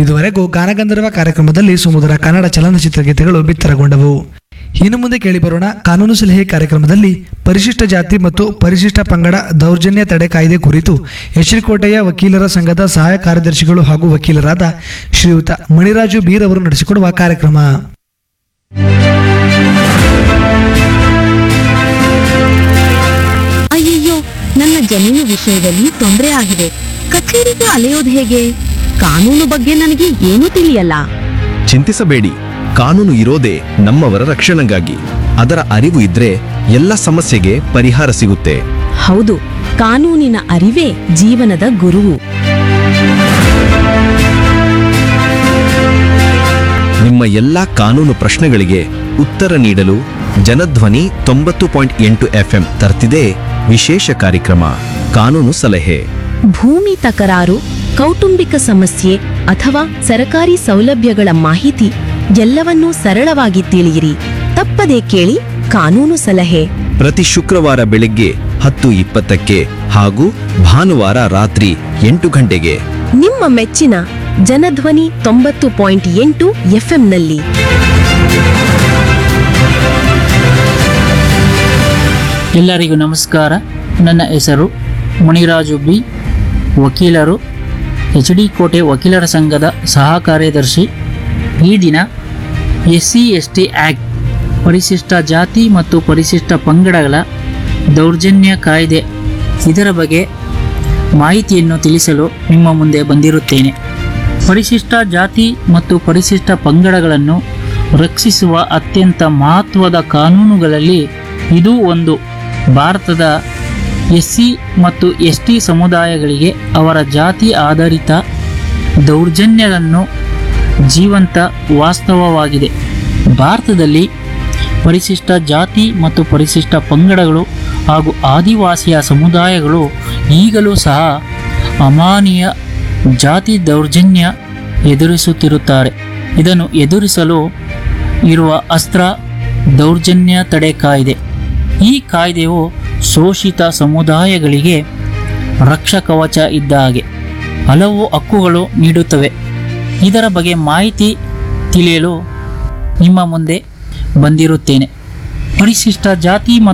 ಇದುವರೆಗೂ ಗಾನಗಂಧರ್ವ ಕಾರ್ಯಕ್ರಮದಲ್ಲಿ ಸುಮಧುರ ಕನ್ನಡ ಚಲನಚಿತ್ರ ಗೀತೆಗಳು ಬಿತ್ತರಗೊಂಡವು ಇನ್ನು ಮುಂದೆ ಕೇಳಿಬರೋಣ ಕಾನೂನು ಸಲಹೆ ಕಾರ್ಯಕ್ರಮದಲ್ಲಿ ಪರಿಶಿಷ್ಟ ಜಾತಿ ಮತ್ತು ಪರಿಶಿಷ್ಟ ಪಂಗಡ ದೌರ್ಜನ್ಯ ತಡೆ ಕಾಯ್ದೆ ಕುರಿತು ಎಚ್ಚರಿಕೋಟೆಯ ವಕೀಲರ ಸಂಘದ ಸಹಾಯ ಕಾರ್ಯದರ್ಶಿಗಳು ಹಾಗೂ ವಕೀಲರಾದ ಶ್ರೀಯುತ ಮಣಿರಾಜು ಬೀರ್ ಅವರು ನಡೆಸಿಕೊಡುವ ಕಾರ್ಯಕ್ರಮ ಅಯ್ಯಯ್ಯೋ ನನ್ನ ಜಮೀನು ವಿಷಯದಲ್ಲಿ ತೊಂದರೆ ಆಗಿದೆ ಕಚೇರಿಗೆ ಅಲೆಯೋದು ಹೇಗೆ ಕಾನೂನು ಬಗ್ಗೆ ನನಗೆ ಏನೂ ತಿಳಿಯಲ್ಲ ಚಿಂತಿಸಬೇಡಿ ಕಾನೂನು ಇರೋದೇ ನಮ್ಮವರ ರಕ್ಷಣೆಗಾಗಿ ಅದರ ಅರಿವು ಇದ್ರೆ ಎಲ್ಲ ಸಮಸ್ಯೆಗೆ ಪರಿಹಾರ ಸಿಗುತ್ತೆ ಹೌದು ಕಾನೂನಿನ ಅರಿವೇ ಜೀವನದ ಗುರುವು ನಿಮ್ಮ ಎಲ್ಲ ಕಾನೂನು ಪ್ರಶ್ನೆಗಳಿಗೆ ಉತ್ತರ ನೀಡಲು ಜನಧ್ವನಿ ತೊಂಬತ್ತು ಪಾಯಿಂಟ್ ಎಂಟು ಎಫ್ಎಂ ತರ್ತಿದೆ ವಿಶೇಷ ಕಾರ್ಯಕ್ರಮ ಕಾನೂನು ಸಲಹೆ ಭೂಮಿ ತಕರಾರು ಕೌಟುಂಬಿಕ ಸಮಸ್ಯೆ ಅಥವಾ ಸರಕಾರಿ ಸೌಲಭ್ಯಗಳ ಮಾಹಿತಿ ಎಲ್ಲವನ್ನೂ ಸರಳವಾಗಿ ತಿಳಿಯಿರಿ ತಪ್ಪದೇ ಕೇಳಿ ಕಾನೂನು ಸಲಹೆ ಪ್ರತಿ ಶುಕ್ರವಾರ ಬೆಳಗ್ಗೆ ಹತ್ತು ಇಪ್ಪತ್ತಕ್ಕೆ ಹಾಗೂ ಭಾನುವಾರ ರಾತ್ರಿ ಎಂಟು ಗಂಟೆಗೆ ನಿಮ್ಮ ಮೆಚ್ಚಿನ ಜನಧ್ವನಿ ತೊಂಬತ್ತು ಪಾಯಿಂಟ್ ಎಂಟು ಎಫ್ಎಂನಲ್ಲಿ ಎಲ್ಲರಿಗೂ ನಮಸ್ಕಾರ ನನ್ನ ಹೆಸರು ಮುನಿರಾಜು ಬಿ ವಕೀಲರು ಎಚ್ ಡಿ ಕೋಟೆ ವಕೀಲರ ಸಂಘದ ಸಹ ಕಾರ್ಯದರ್ಶಿ ಈ ದಿನ S C S T act ಪರಿಶಿಷ್ಟ ಜಾತಿ ಮತ್ತು ಪರಿಶಿಷ್ಟ ಪಂಗಡಗಳ ದೌರ್ಜನ್ಯ ಕಾಯ್ದೆ ಇದರ ಬಗ್ಗೆ ಮಾಹಿತಿಯನ್ನು ತಿಳಿಸಲು ನಿಮ್ಮ ಮುಂದೆ ಬಂದಿರುತ್ತೇನೆ ಪರಿಶಿಷ್ಟ ಜಾತಿ ಮತ್ತು ಪರಿಶಿಷ್ಟ ಪಂಗಡಗಳನ್ನು ರಕ್ಷಿಸುವ ಅತ್ಯಂತ ಮಹತ್ವದ ಕಾನೂನುಗಳಲ್ಲಿ ಇದು ಒಂದು ಭಾರತದ ಎಸ್ ಸಿ ಮತ್ತು ಎಸ್ ಟಿ ಸಮುದಾಯಗಳಿಗೆ ಅವರ ಜಾತಿ ಆಧಾರಿತ ದೌರ್ಜನ್ಯವನ್ನು ಜೀವಂತ ವಾಸ್ತವವಾಗಿದೆ ಭಾರತದಲ್ಲಿ ಪರಿಶಿಷ್ಟ ಜಾತಿ ಮತ್ತು ಪರಿಶಿಷ್ಟ ಪಂಗಡಗಳು ಹಾಗೂ ಆದಿವಾಸಿಯ ಸಮುದಾಯಗಳು ಈಗಲೂ ಸಹ ಅಮಾನೀಯ ಜಾತಿ ದೌರ್ಜನ್ಯ ಎದುರಿಸುತ್ತಿರುತ್ತಾರೆ ಇದನ್ನು ಎದುರಿಸಲು ಇರುವ ಅಸ್ತ್ರ ದೌರ್ಜನ್ಯ ತಡೆ ಕಾಯ್ದೆ ಈ ಕಾಯ್ದೆಯು ಶೋಷಿತ ಸಮುದಾಯಗಳಿಗೆ ರಕ್ಷಕವಚ ಇದ್ದ ಹಾಗೆ ಹಲವು ಹಕ್ಕುಗಳು ನೀಡುತ್ತವೆ ಇದರ ಬಗ್ಗೆ ಮಾಹಿತಿ ತಿಳಿಯಲು ನಿಮ್ಮ ಮುಂದೆ ಬಂದಿರುತ್ತೇನೆ ಪರಿಶಿಷ್ಟ ಜಾತಿ ಮತ್ತು